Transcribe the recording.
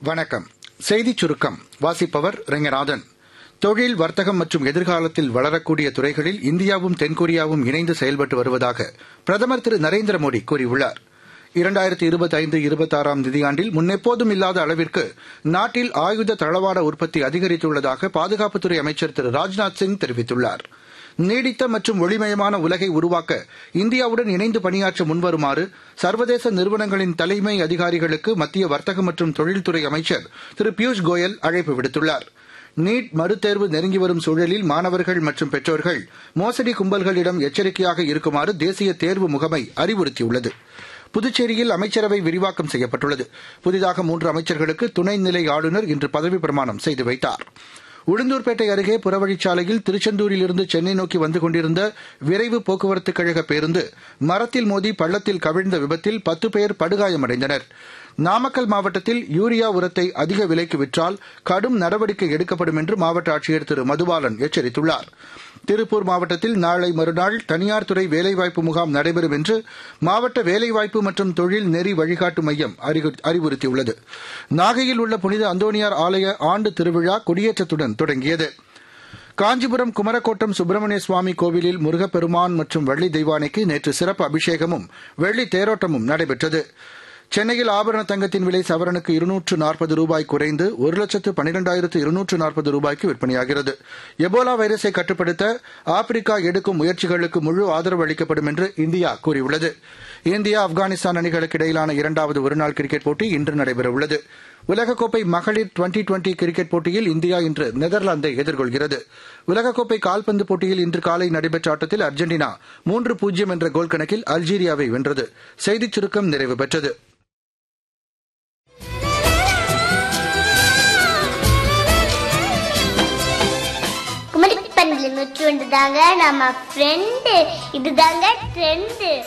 வணக்கம் செய்திச் சுருக்கம் வாசிப்பவர் ரெங்கநாதன் தொழில் வர்த்தகம் மற்றும் எதிர்காலத்தில் வளரக்கூடிய துறைகளில் இந்தியாவும் தென்கொரியாவும் இணைந்து செயல்பட்டு வருவதாக பிரதமர் திரு நரேந்திர மோடி கூறியுள்ளார் இரண்டாயிரத்தி இருபத்தைந்து இருபத்தாறாம் நிதியாண்டில் முன்னெப்போதும் இல்லாத அளவிற்கு நாட்டில் ஆயுத தளவாட உற்பத்தி அதிகரித்துள்ளதாக பாதுகாப்புத்துறை அமைச்சர் திரு ராஜ்நாத் சிங் தெரிவித்துள்ளார் நீடித்த மற்றும் ஒளிமயமான உலகை உருவாக்க இந்தியாவுடன் இணைந்து பணியாற்ற முன்வருமாறு சர்வதேச நிறுவனங்களின் தலைமை அதிகாரிகளுக்கு மத்திய வர்த்தக மற்றும் தொழில்துறை அமைச்சர் திரு பியூஷ் கோயல் அழைப்பு விடுத்துள்ளார் நீட் மறுதேர்வு நெருங்கி வரும் சூழலில் மாணவர்கள் மற்றும் பெற்றோர்கள் மோசடி கும்பல்களிடம் எச்சரிக்கையாக இருக்குமாறு தேசிய தேர்வு முகமை அறிவுறுத்தியுள்ளது புதுச்சேரியில் அமைச்சரவை விரிவாக்கம் செய்யப்பட்டுள்ளது புதிதாக மூன்று அமைச்சர்களுக்கு துணைநிலை ஆளுநர் இன்று பதவிப் பிரமாணம் செய்து வைத்தார் உளுந்தூர்பேட்டை அருகே புறவழிச்சாலையில் திருச்செந்தூரிலிருந்து சென்னை நோக்கி வந்து கொண்டிருந்த விரைவு போக்குவரத்துக் கழக பேருந்து மரத்தில் மோதி பள்ளத்தில் கவிழ்ந்த விபத்தில் பத்து பேர் படுகாயமடைந்தனர் நாமக்கல் மாவட்டத்தில் யூரியா உரத்தை அதிக விலைக்கு விற்றால் கடும் நடவடிக்கை எடுக்கப்படும் என்று மாவட்ட ஆட்சியர் திரு மதுபாலன் எச்சரித்துள்ளார் திருப்பூர் மாவட்டத்தில் நாளை மறுநாள் தனியார் துறை வேலைவாய்ப்பு முகாம் நடைபெறும் என்று மாவட்ட வேலைவாய்ப்பு மற்றும் தொழில் நெறி வழிகாட்டு மையம் அறிவுறுத்தியுள்ளது நாகையில் உள்ள புனித அந்தோனியார் ஆலய ஆண்டு திருவிழா கொடியேற்றத்துடன் தொடங்கியது காஞ்சிபுரம் குமரக்கோட்டம் சுப்பிரமணிய சுவாமி கோவிலில் முருகப்பெருமான் மற்றும் வள்ளி தெய்வானைக்கு நேற்று சிறப்பு அபிஷேகமும் வெள்ளி தேரோட்டமும் நடைபெற்றது சென்னையில் ஆபரண தங்கத்தின் விலை சவரனுக்கு இருநூற்று நாற்பது ரூபாய் குறைந்து ஒரு லட்சத்து பன்னிரெண்டாயிரத்து இருநூற்று நாற்பது ரூபாய்க்கு விற்பனையாகிறது எபோலா வைரஸை கட்டுப்படுத்த ஆப்பிரிக்கா எடுக்கும் முயற்சிகளுக்கு முழு ஆதரவு அளிக்கப்படும் என்று இந்தியா கூறியுள்ளது இந்தியா ஆப்கானிஸ்தான் அணிகளுக்கு இடையிலான இரண்டாவது ஒருநாள் கிரிக்கெட் போட்டி இன்று நடைபெறவுள்ளது உலகக்கோப்பை மகளிர் டுவெண்டி டுவெண்டி கிரிக்கெட் போட்டியில் இந்தியா இன்று நெதர்லாந்தை எதிர்கொள்கிறது உலகக்கோப்பை கால்பந்து போட்டியில் இன்று காலை நடைபெற்ற ஆட்டத்தில் அர்ஜென்டினா மூன்று பூஜ்ஜியம் என்ற கோல் கணக்கில் அல்ஜீரியாவை வென்றது செய்திச் சுருக்கம் நிறைவு பெற்றது குமரி பண்டில் நூற்று தாங்க நம்ம ஃப்ரெண்டு இதுதாங்க ட்ரெண்டு